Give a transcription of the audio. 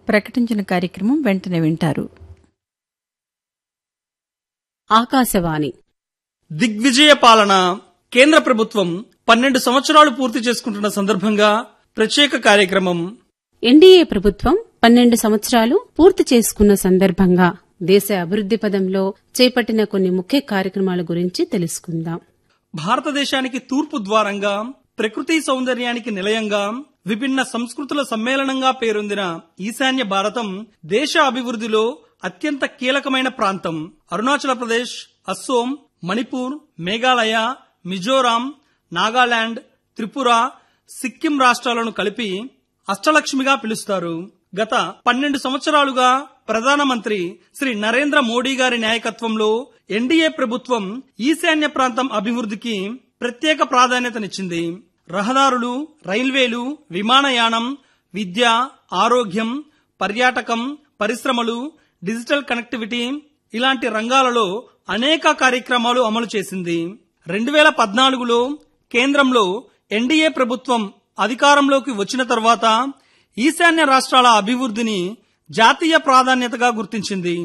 ప్రకటించిన కార్యక్రమం వెంటనే వింటారు ఆకాశవాణి దిగ్విజయ పాలన కేంద్ర ప్రభుత్వం పన్నెండు సంవత్సరాలు పూర్తి చేసుకుంటున్న సందర్భంగా ప్రత్యేక కార్యక్రమం ఎన్డీఏ ప్రభుత్వం పన్నెండు సంవత్సరాలు పూర్తి చేసుకున్న సందర్భంగా దేశ అభివృద్ది పదంలో చేపట్టిన కొన్ని ముఖ్య కార్యక్రమాల గురించి తెలుసుకుందాం భారతదేశానికి తూర్పు ద్వారంగా ప్రకృతి సౌందర్యానికి నిలయంగా విభిన్న సంస్కృతుల సమ్మేళనంగా పేరొందిన ఈశాన్య భారతం దేశ అభివృద్ధిలో అత్యంత కీలకమైన ప్రాంతం అరుణాచల ప్రదేశ్ అస్సోం మణిపూర్ మేఘాలయ మిజోరాం నాగాలాండ్ త్రిపుర సిక్కిం రాష్ట్రాలను కలిపి అష్టలక్ష్మిగా పిలుస్తారు గత పన్నెండు సంవత్సరాలుగా ప్రధానమంత్రి శ్రీ నరేంద్ర మోడీ గారి నాయకత్వంలో ఎన్డీఏ ప్రభుత్వం ఈశాన్య ప్రాంతం అభివృద్ధికి ప్రత్యేక ప్రాధాన్యతనిచ్చింది రహదారులు రైల్వేలు విమానయానం విద్య ఆరోగ్యం పర్యాటకం పరిశ్రమలు డిజిటల్ కనెక్టివిటీ ఇలాంటి రంగాలలో అనేక కార్యక్రమాలు అమలు చేసింది రెండు వేల పద్నాలుగులో కేంద్రంలో ఎన్డీఏ ప్రభుత్వం అధికారంలోకి వచ్చిన తర్వాత ఈశాన్య రాష్ట్రాల అభివృద్ధిని జాతీయ ప్రాధాన్యతగా గుర్తించింది